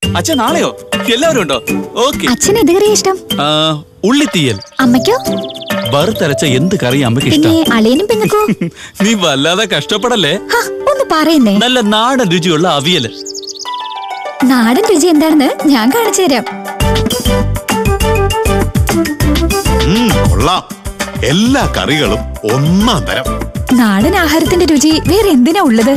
അച്ഛൻ നാളെയോ എല്ലാവരും ഉണ്ടോ ഓക്കെ അച്ഛന് എന്ത് കറിയാ ഇഷ്ടം ഉള്ളിത്തീയൽ അമ്മയ്ക്കോ വറുത്തരച്ച എന്ത് കറി അമ്മക്ക് പിന്നെ ഇഷ്ടം അളിയനും പെങ്ങക്കോ നീ വല്ലാതെ കഷ്ടപ്പെടല്ലേ ഹ, ഒന്ന് പറയുന്നേ നല്ല നാടൻ രുചിയുള്ള അവിയല് നാടൻ രുചി എന്താണെന്ന് ഞാൻ കാണിച്ചു തരാം ഉം, കൊള്ളാം എല്ലാ കറികളും ഒന്നാം തരം നാടൻ ആഹാരത്തിന്റെ രുചി വേറെ എന്തിനാ ഉള്ളത്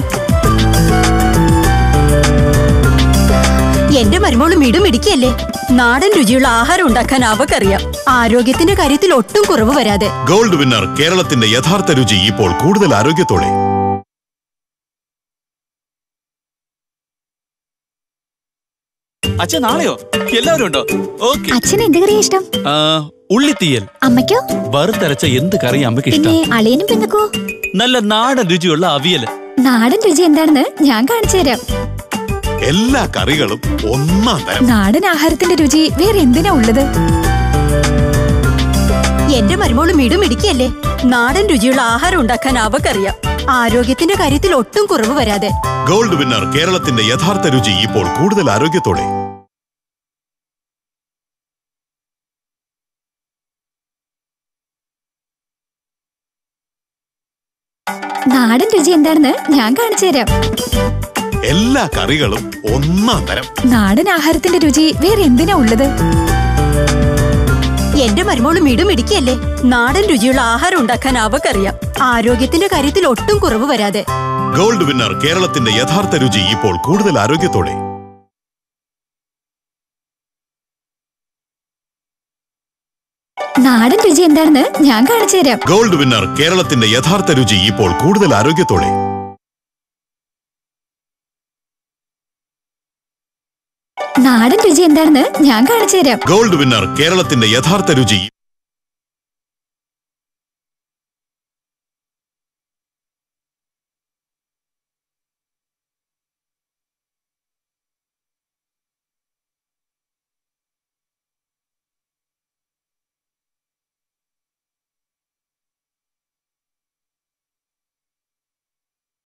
എന്റെ മരുമോള് മിടുമിടിക്കല്ലേ നാടൻ രുചിയുള്ള ആഹാരം ഉണ്ടാക്കാൻ അവക്കറിയാം ആരോഗ്യത്തിന്റെ കാര്യത്തിൽ ഒട്ടും കുറവ് വരാതെ ഗോൾഡ് വിന്നർ കേരളത്തിന്റെ യഥാർത്ഥ രുചി ഇപ്പോൾ കൂടുതൽ ആരോഗ്യത്തോടെ അച്ഛൻ നാളെയോ എല്ലാവരും ഉണ്ടോ ഓക്കെ അച്ഛന് എന്ത് കറിയാ ഇഷ്ടം ഉള്ളിത്തീയൽ അമ്മയ്ക്കോ വറുത്തരച്ച എന്ത് കറി അമ്മക്ക് പിന്നെ ഇഷ്ടം അളിയനും പെങ്ങക്കോ നല്ല നാടൻ രുചിയുള്ള അവിയല് നാടൻ രുചി എന്താണെന്ന് ഞാൻ കാണിച്ചു തരാം എല്ലാ കറികളും ഒന്നാം തരം നാടൻ ആഹാരത്തിന്റെ രുചി വേറെ എന്തിനാ ഉള്ളത് എന്റെ മരുമോള് മിടുമിടിക്കല്ലേ നാടൻ രുചിയുള്ള ആഹാരം ഉണ്ടാക്കാൻ അവക്കറിയാം ആരോഗ്യത്തിന്റെ കാര്യത്തിൽ ഒട്ടും കുറവ് വരാതെ ഗോൾഡ് വിന്നർ കേരളത്തിന്റെ യഥാർത്ഥ രുചി ഇപ്പോൾ കൂടുതൽ ആരോഗ്യത്തോടെ നാടൻ രുചി എന്താണെന്ന് ഞാൻ കാണിച്ചു തരാം എല്ലാ കറികളും ഒന്നാം തരം നാടൻ ആഹാരത്തിന്റെ രുചി വേറെ എന്തിനാ ഉള്ളത് എന്റെ മരുമോള് മിടുമിടിക്കല്ലേ നാടൻ രുചിയുള്ള ആഹാരം ഉണ്ടാക്കാൻ അവക്കറിയാം ആരോഗ്യത്തിന്റെ കാര്യത്തിൽ ഒട്ടും കുറവ് വരാതെ ഗോൾഡ് വിന്നർ കേരളത്തിന്റെ യഥാർത്ഥ രുചി ഇപ്പോൾ കൂടുതൽ ആരോഗ്യത്തോടെ നാടൻ രുചി എന്താണെന്ന് ഞാൻ കാണിച്ചു തരാം ഗോൾഡ് വിന്നർ കേരളത്തിന്റെ യഥാർത്ഥ രുചി ഇപ്പോൾ കൂടുതൽ ആരോഗ്യത്തോടെ നാടൻ രുചി എന്താണെന്ന് ഞാൻ കാണിച്ചു തരാം ഗോൾഡ് വിന്നർ കേരളത്തിന്റെ യഥാർത്ഥ രുചി